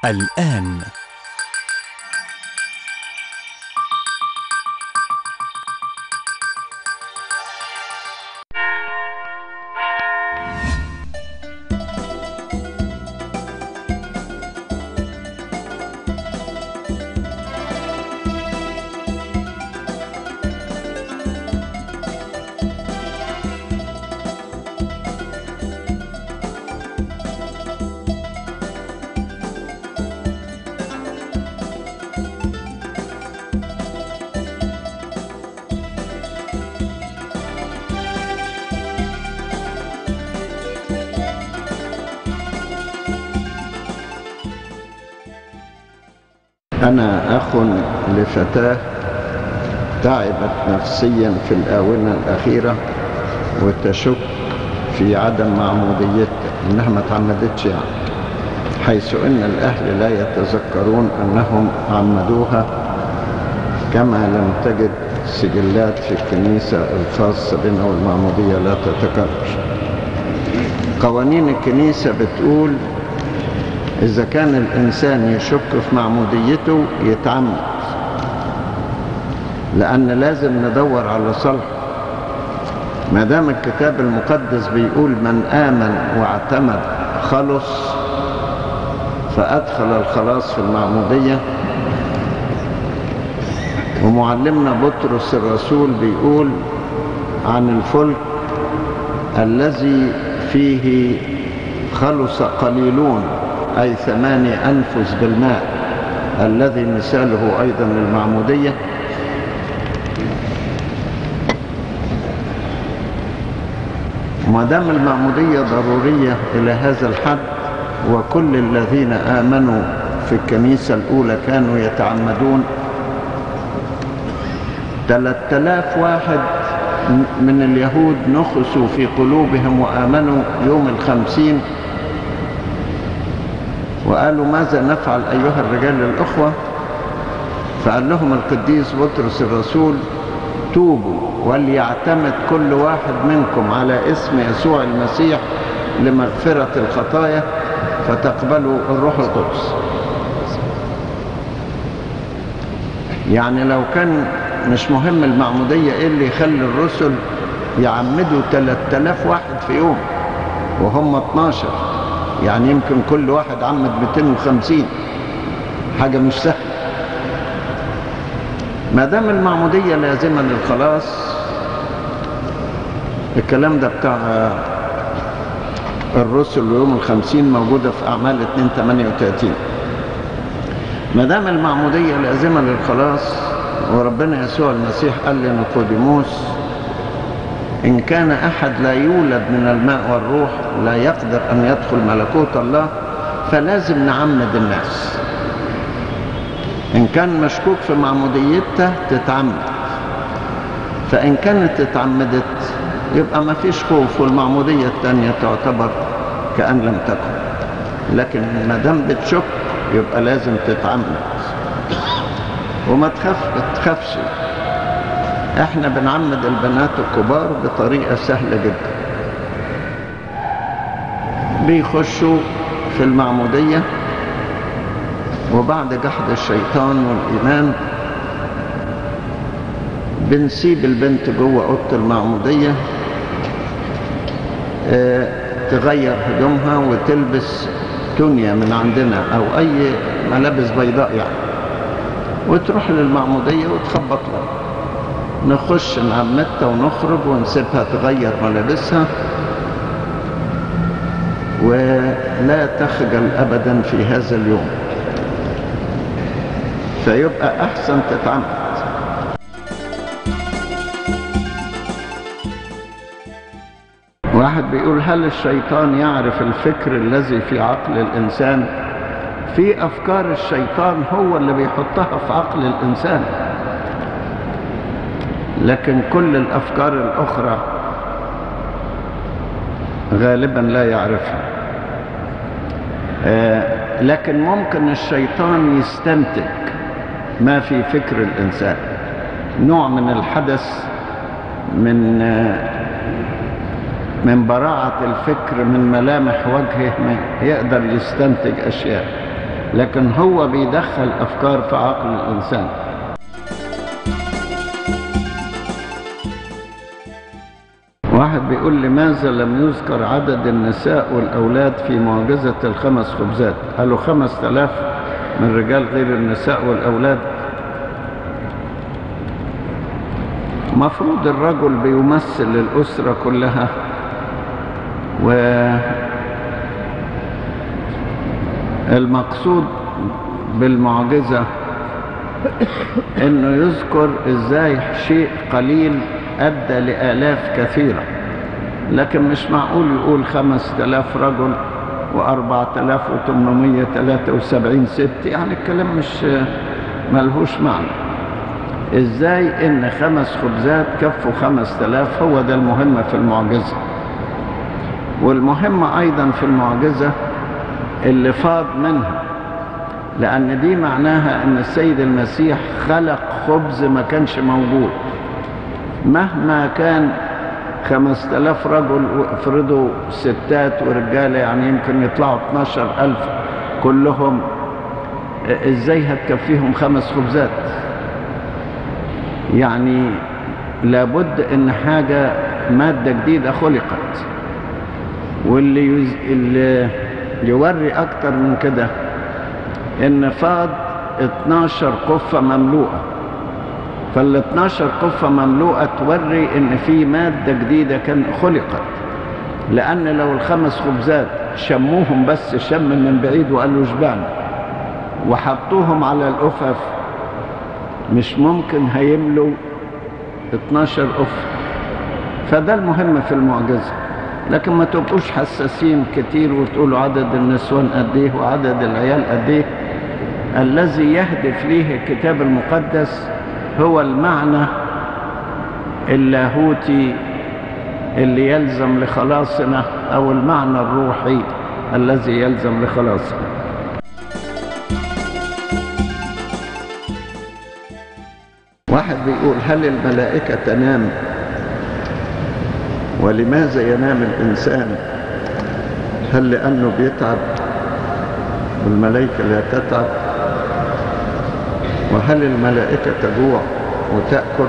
الآن أنا أخ لفتاة تعبت نفسيا في الآونة الأخيرة وتشك في عدم معموديتها إنها ما تعمدتش يعني حيث أن الأهل لا يتذكرون أنهم عمدوها كما لم تجد سجلات في الكنيسة الخاصة بنا والمعمودية لا تتكرر قوانين الكنيسة بتقول إذا كان الإنسان يشك في معموديته يتعمد لأن لازم ندور على صلح ما دام الكتاب المقدس بيقول من آمن واعتمد خلص فأدخل الخلاص في المعمودية ومعلمنا بطرس الرسول بيقول عن الفلك الذي فيه خلص قليلون أي ثماني أنفس بالماء الذي مثاله أيضا المعمودية ما دام المعمودية ضرورية إلى هذا الحد وكل الذين آمنوا في الكنيسة الأولى كانوا يتعمدون 3000 واحد من اليهود نخسوا في قلوبهم وآمنوا يوم الخمسين وقالوا ماذا نفعل أيها الرجال الأخوة فقال لهم القديس بطرس الرسول توبوا وليعتمد كل واحد منكم على اسم يسوع المسيح لمغفرة الخطايا فتقبلوا الروح القدس يعني لو كان مش مهم المعمودية ايه اللي يخلي الرسل يعمدوا 3000 واحد في يوم وهم 12 يعني يمكن كل واحد عمد 250 حاجة مش سهلة ما دام المعمودية لازمة للخلاص الكلام ده بتاع الرسل ويوم الخمسين موجودة في أعمال 238 ما دام المعمودية لازمة للخلاص وربنا يسوع المسيح قال لنيقوديموس إن كان أحد لا يولد من الماء والروح لا يقدر أن يدخل ملكوت الله فلازم نعمد الناس إن كان مشكوك في معموديتها تتعمد فإن كانت اتعمدت يبقى ما فيش خوف والمعمودية الثانية تعتبر كأن لم تكن لكن ما دام بتشك يبقى لازم تتعمد وما تخاف تخافش احنا بنعمد البنات الكبار بطريقة سهلة جدا بيخشوا في المعمودية وبعد جحد الشيطان والإيمان بنسيب البنت جوه أوضة المعمودية اه تغير هدومها وتلبس تونيا من عندنا أو أي ملابس بيضاء يعني وتروح للمعمودية وتخبط لها نخش نعمتها ونخرج ونسيبها تغير ملابسها ولا تخجل أبدا في هذا اليوم فيبقى أحسن تتعمد واحد بيقول هل الشيطان يعرف الفكر الذي في عقل الإنسان في أفكار الشيطان هو اللي بيحطها في عقل الإنسان لكن كل الأفكار الأخرى غالبا لا يعرفها آه لكن ممكن الشيطان يستنتج ما في فكر الإنسان نوع من الحدث من آه من براعة الفكر من ملامح وجهه يقدر يستنتج أشياء لكن هو بيدخل أفكار في عقل الإنسان واحد بيقول لماذا لم يذكر عدد النساء والأولاد في معجزة الخمس خبزات قالوا خمس تلاف من رجال غير النساء والأولاد مفروض الرجل بيمثل الأسرة كلها و المقصود بالمعجزة انه يذكر ازاي شيء قليل ادى لالاف كثيرة لكن مش معقول يقول خمس تلاف رجل واربعة تلاف وتمنمية تلاتة وسبعين ست يعني الكلام مش ملهوش معنى ازاي ان خمس خبزات كفوا خمس تلاف هو ده المهم في المعجزة والمهم ايضا في المعجزة اللي فاض منها لأن دي معناها أن السيد المسيح خلق خبز ما كانش موجود مهما كان خمس تلاف رجل افرضوا ستات ورجالة يعني يمكن يطلعوا 12 ألف كلهم ازاي هتكفيهم خمس خبزات يعني لابد ان حاجة مادة جديدة خلقت واللي يز... اللي يوري اكتر من كده ان فاض 12 قفة مملوءة فال 12 قفة مملوءة توري ان في مادة جديدة كان خلقت لان لو الخمس خبزات شموهم بس شم من بعيد وقالوا اشبعنا وحطوهم على الأفف مش ممكن هيملوا 12 أف فده المهم في المعجزة لكن ما تبقوش حساسين كتير وتقولوا عدد النسوان قد ايه وعدد العيال قد ايه الذي يهدف ليه الكتاب المقدس هو المعنى اللاهوتي اللي يلزم لخلاصنا او المعنى الروحي الذي يلزم لخلاصنا واحد بيقول هل الملائكة تنام ولماذا ينام الإنسان هل لأنه بيتعب والملائكة لا تتعب وهل الملائكة تجوع وتأكل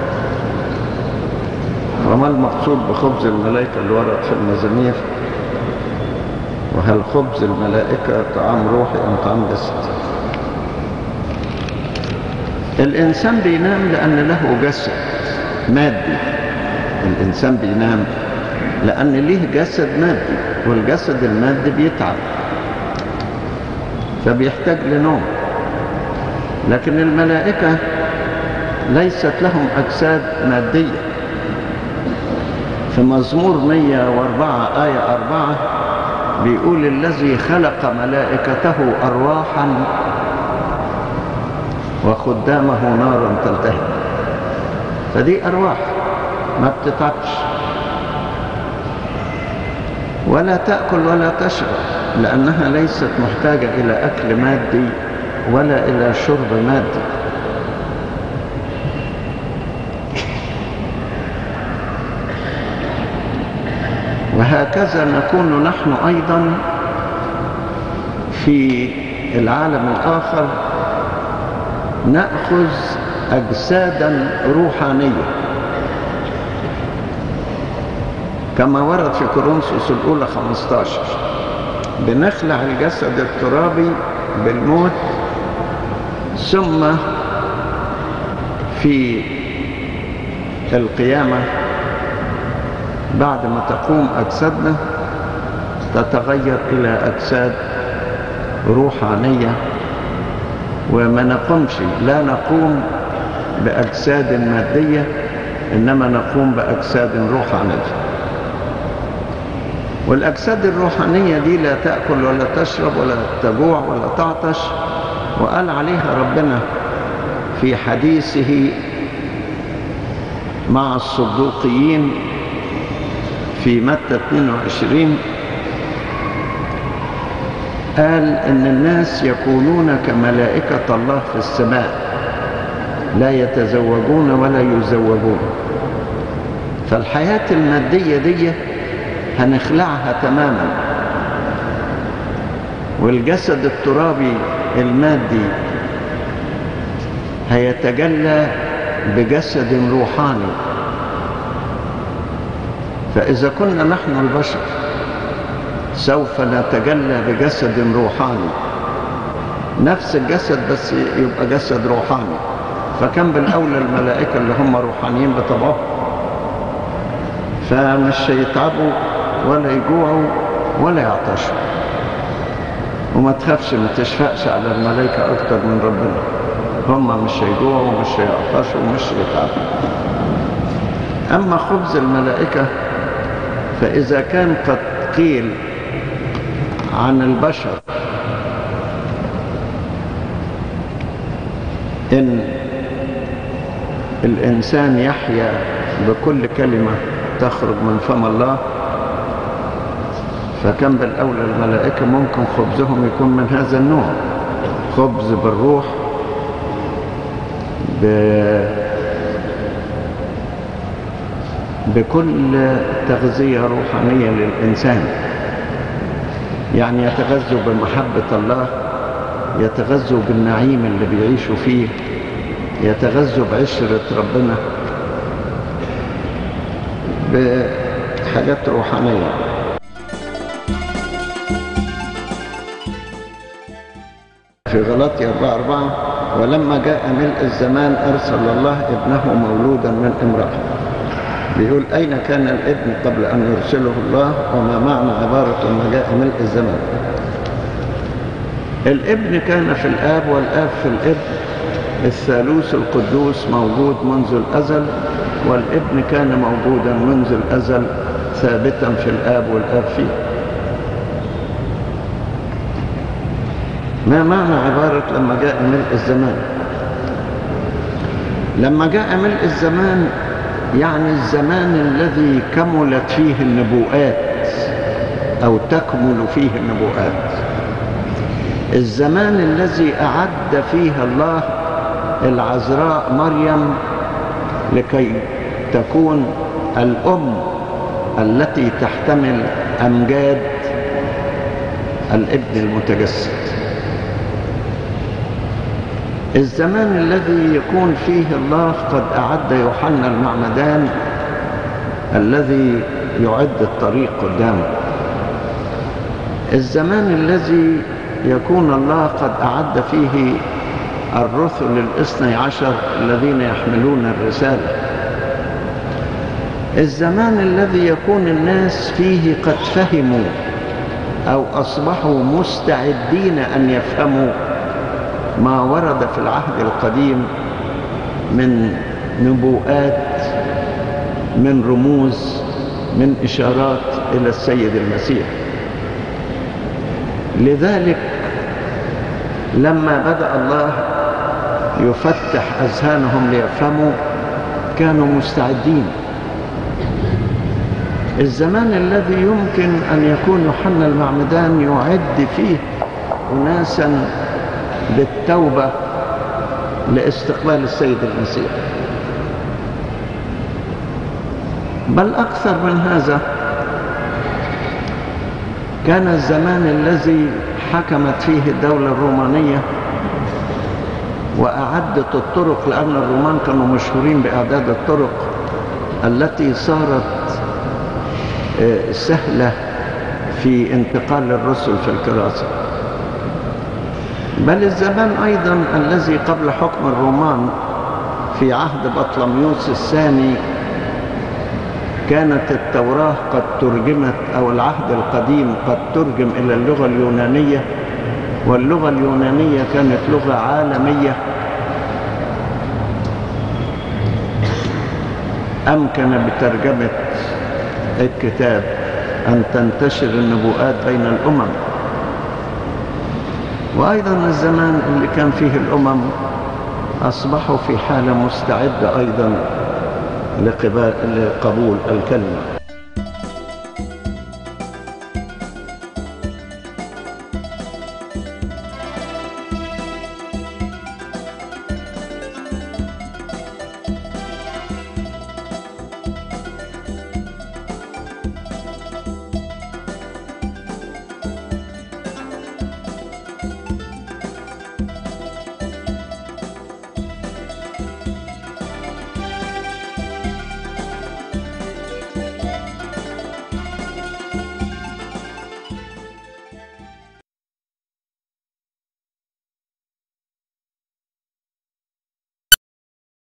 وما المقصود بخبز الملائكة اللي ورد في المزامير وهل خبز الملائكة طعام روحي أم طعام جسدي الإنسان بينام لأن له جسد مادي الإنسان بينام لأن ليه جسد مادي والجسد المادي بيتعب فبيحتاج لنوم لكن الملائكة ليست لهم أجساد مادية في مزمور 104 آية 4 بيقول الذي خلق ملائكته أرواحا وخدامه نارا تلتهب فدي أرواح ما بتتعبش ولا تأكل ولا تشرب لأنها ليست محتاجة إلى أكل مادي ولا إلى شرب مادي وهكذا نكون نحن أيضا في العالم الآخر نأخذ أجسادا روحانية كما ورد في كورنثوس الأولى 15 بنخلع الجسد الترابي بالموت ثم في القيامة بعد ما تقوم أجسادنا تتغير إلى أجساد روحانية وما نقومش لا نقوم بأجساد مادية إنما نقوم بأجساد روحانية والأجساد الروحانية دي لا تأكل ولا تشرب ولا تجوع ولا تعطش وقال عليها ربنا في حديثه مع الصدوقيين في متى 22 قال ان الناس يكونون كملائكة الله في السماء لا يتزوجون ولا يزوجون فالحياة المادية دي هنخلعها تماما والجسد الترابي المادي هيتجلى بجسد روحاني فإذا كنا نحن البشر سوف نتجلى بجسد روحاني نفس الجسد بس يبقى جسد روحاني فكان بالأولى الملائكة اللي هم روحانيين بطبعهم فمش هيتعبوا ولا يجوعوا ولا يعطشوا وما تخافش ما تشفقش على الملائكة أكتر من ربنا هم مش هيجوعوا ومش هيعطشوا ومش هيتعبوا أما خبز الملائكة فإذا كان قد قيل عن البشر إن الإنسان يحيا بكل كلمة تخرج من فم الله فكان بالأولى الملائكة ممكن خبزهم يكون من هذا النوع خبز بالروح ب... بكل تغذية روحانية للإنسان يعني يتغذوا بمحبة الله يتغذوا بالنعيم اللي بيعيشوا فيه يتغذوا بعشرة ربنا بحاجات روحانية في غلطي أربعة أربعة ولما جاء ملء الزمان أرسل الله ابنه مولودا من امرأة بيقول أين كان الابن قبل أن يرسله الله وما معنى عبارة ما جاء ملء الزمان الابن كان في الآب والآب في الابن الثالوث القدوس موجود منذ الأزل والابن كان موجودا منذ الأزل ثابتا في الآب والآب فيه ما معنى عبارة لما جاء ملء الزمان لما جاء ملء الزمان يعني الزمان الذي كملت فيه النبوءات أو تكمل فيه النبوءات الزمان الذي أعد فيه الله العذراء مريم لكي تكون الأم التي تحتمل أمجاد الابن المتجسد الزمان الذي يكون فيه الله قد أعد يوحنا المعمدان الذي يعد الطريق قدامه الزمان الذي يكون الله قد أعد فيه الرسل الاثني عشر الذين يحملون الرسالة الزمان الذي يكون الناس فيه قد فهموا أو أصبحوا مستعدين أن يفهموا ما ورد في العهد القديم من نبوءات من رموز من إشارات إلى السيد المسيح لذلك لما بدأ الله يفتح أذهانهم ليفهموا كانوا مستعدين الزمان الذي يمكن أن يكون يوحنا المعمدان يعد فيه أناسا بالتوبة لاستقبال السيد المسيح بل أكثر من هذا كان الزمان الذي حكمت فيه الدولة الرومانية وأعدت الطرق لأن الرومان كانوا مشهورين بإعداد الطرق التي صارت سهلة في انتقال الرسل في الكراسة بل الزمان أيضا الذي قبل حكم الرومان في عهد بطلميوس الثاني كانت التوراة قد ترجمت أو العهد القديم قد ترجم إلى اللغة اليونانية واللغة اليونانية كانت لغة عالمية أمكن بترجمة الكتاب أن تنتشر النبوءات بين الأمم وأيضا الزمان اللي كان فيه الأمم أصبحوا في حالة مستعدة أيضا لقبول الكلمة